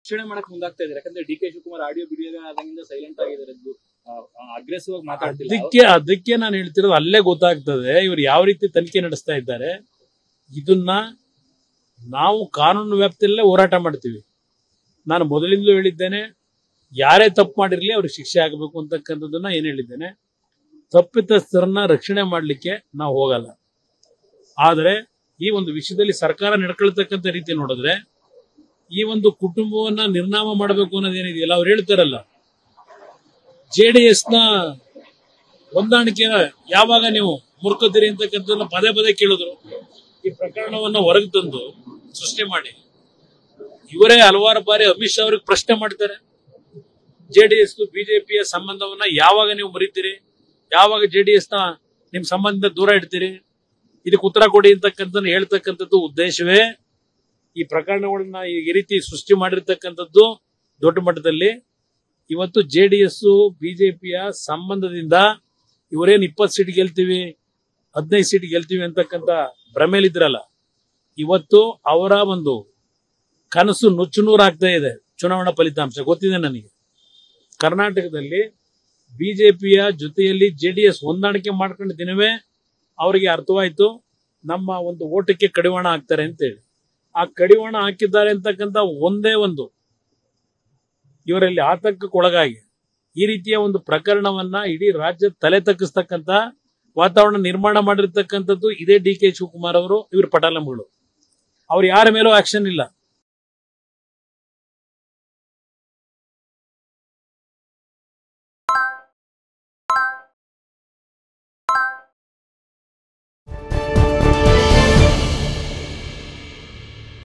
ರಕ್ಷಣೆ ಮಾಡಕ್ ಮುಂದಾಗ್ತಾ ಇದ್ದಾರೆ ಯಾಕಂದ್ರೆ D K Shivakumar audio video ಆದಾಗಿಂದ ಸೈಲೆಂಟ್ ಆಗಿದ್ದಾರೆ ಅಗ್ರೆಸಿವ್ ಆಗಿ ಮಾತಾಡ್ತಿಲ್ಲ ಅದಕ್ಕೆ ಅದಕ್ಕೆ ನಾನು ಹೇಳ್ತಿರೋದು ಅಲ್ಲೇ ಗೊತ್ತಾಗ್ತದೆ ಇವ್ರು ಯಾವ ರೀತಿ ತನಿಖೆ ನಡೆಸ್ತಾ ಇದ್ದಾರೆ ಇದನ್ನ ನಾವು ಕಾನೂನು ವ್ಯಾಪ್ತಿಯಲ್ಲೇ ಹೋರಾಟ ಮಾಡ್ತೀವಿ ನಾನು ಮೊದಲಿಂದಲೂ ಹೇಳಿದ್ದೇನೆ ಯಾರೇ ತಪ್ಪು ಮಾಡಿರ್ಲಿ ಅವ್ರಿಗೆ ಶಿಕ್ಷೆ ಆಗಬೇಕು ಅಂತಕ್ಕಂಥದ್ದನ್ನ ಏನ್ ಹೇಳಿದ್ದೇನೆ ತಪ್ಪಿತಸ್ಥರನ್ನ ರಕ್ಷಣೆ ಮಾಡಲಿಕ್ಕೆ ನಾವು ಹೋಗಲ್ಲ ಆದರೆ ಈ ಒಂದು ವಿಷಯದಲ್ಲಿ ಸರ್ಕಾರ ನಡ್ಕೊಳ್ತಕ್ಕಂಥ ರೀತಿ ನೋಡಿದ್ರೆ ಈ ಒಂದು ಕುಟುಂಬವನ್ನ ನಿರ್ನಾಮ ಮಾಡಬೇಕು ಅನ್ನೋದೇನಿದೆಯಲ್ಲ ಅವ್ರು ಹೇಳ್ತಾರಲ್ಲ ಜೆ ಡಿ ಎಸ್ನ ಹೊಂದಾಣಿಕೆ ಯಾವಾಗ ನೀವು ಮುರ್ಕೋತೀರಿ ಅಂತಕ್ಕಂಥದ್ದನ್ನ ಪದೇ ಪದೇ ಕೇಳಿದ್ರು ಈ ಪ್ರಕರಣವನ್ನ ಹೊರಗೆ ತಂದು ಸೃಷ್ಟಿ ಮಾಡಿ ಇವರೇ ಹಲವಾರು ಬಾರಿ ಅಮಿತ್ ಶಾ ಅವ್ರಿಗೆ ಪ್ರಶ್ನೆ ಮಾಡ್ತಾರೆ ಜೆ ಡಿ ಎಸ್ ಬಿಜೆಪಿಯ ಸಂಬಂಧವನ್ನ ಯಾವಾಗ ನೀವು ಮರಿತೀರಿ ಯಾವಾಗ ಜೆ ಡಿ ಎಸ್ ನ ನಿಮ್ ಸಂಬಂಧದಿಂದ ದೂರ ಇಡ್ತೀರಿ ಇದಕ್ಕೆ ಉತ್ತರ ಕೊಡಿ ಅಂತಕ್ಕಂಥದ್ದು ಹೇಳ್ತಕ್ಕಂಥದ್ದು ಉದ್ದೇಶವೇ ಈ ಪ್ರಕರಣಗಳನ್ನ ಈ ಈ ರೀತಿ ಸೃಷ್ಟಿ ಮಾಡಿರ್ತಕ್ಕಂಥದ್ದು ದೊಡ್ಡ ಮಟ್ಟದಲ್ಲಿ ಇವತ್ತು ಜೆ ಡಿ ಎಸ್ ಬಿಜೆಪಿಯ ಸಂಬಂಧದಿಂದ ಇವರೇನು ಇಪ್ಪತ್ತು ಸೀಟ್ ಗೆಲ್ತೀವಿ ಹದಿನೈದು ಸೀಟ್ ಗೆಲ್ತೀವಿ ಅಂತಕ್ಕಂಥ ಭ್ರಮೆಲಿದ್ರಲ್ಲ ಇವತ್ತು ಅವರ ಒಂದು ಕನಸು ನುಚ್ಚುನೂರು ಆಗ್ತಾ ಇದೆ ಚುನಾವಣಾ ಫಲಿತಾಂಶ ಗೊತ್ತಿದೆ ನನಗೆ ಕರ್ನಾಟಕದಲ್ಲಿ ಬಿಜೆಪಿಯ ಜೊತೆಯಲ್ಲಿ ಜೆ ಡಿ ಎಸ್ ಹೊಂದಾಣಿಕೆ ಮಾಡ್ಕೊಂಡ ದಿನವೇ ಅವರಿಗೆ ಅರ್ಥವಾಯ್ತು ನಮ್ಮ ಒಂದು ಓಟಕ್ಕೆ ಕಡಿವಾಣ ಹಾಕ್ತಾರೆ ಅಂತೇಳಿ ಆ ಕಡಿವಾಣ ಹಾಕಿದ್ದಾರೆ ಅಂತಕ್ಕಂಥ ಒಂದೇ ಒಂದು ಇವರಲ್ಲಿ ಆತಂಕಕ್ಕೊಳಗಾಗಿ ಈ ರೀತಿಯ ಒಂದು ಪ್ರಕರಣವನ್ನ ಇಡೀ ರಾಜ್ಯ ತಲೆ ತಗ್ಗಿಸ್ತಕ್ಕಂಥ ವಾತಾವರಣ ನಿರ್ಮಾಣ ಮಾಡಿರ್ತಕ್ಕಂಥದ್ದು ಇದೇ ಡಿ ಕೆ ಶಿವಕುಮಾರ್ ಅವರು ಇವ್ರ ಪಟಾಲಂಗಳು ಅವ್ರು ಯಾರ ಮೇಲೂ ಆಕ್ಷನ್ ಇಲ್ಲ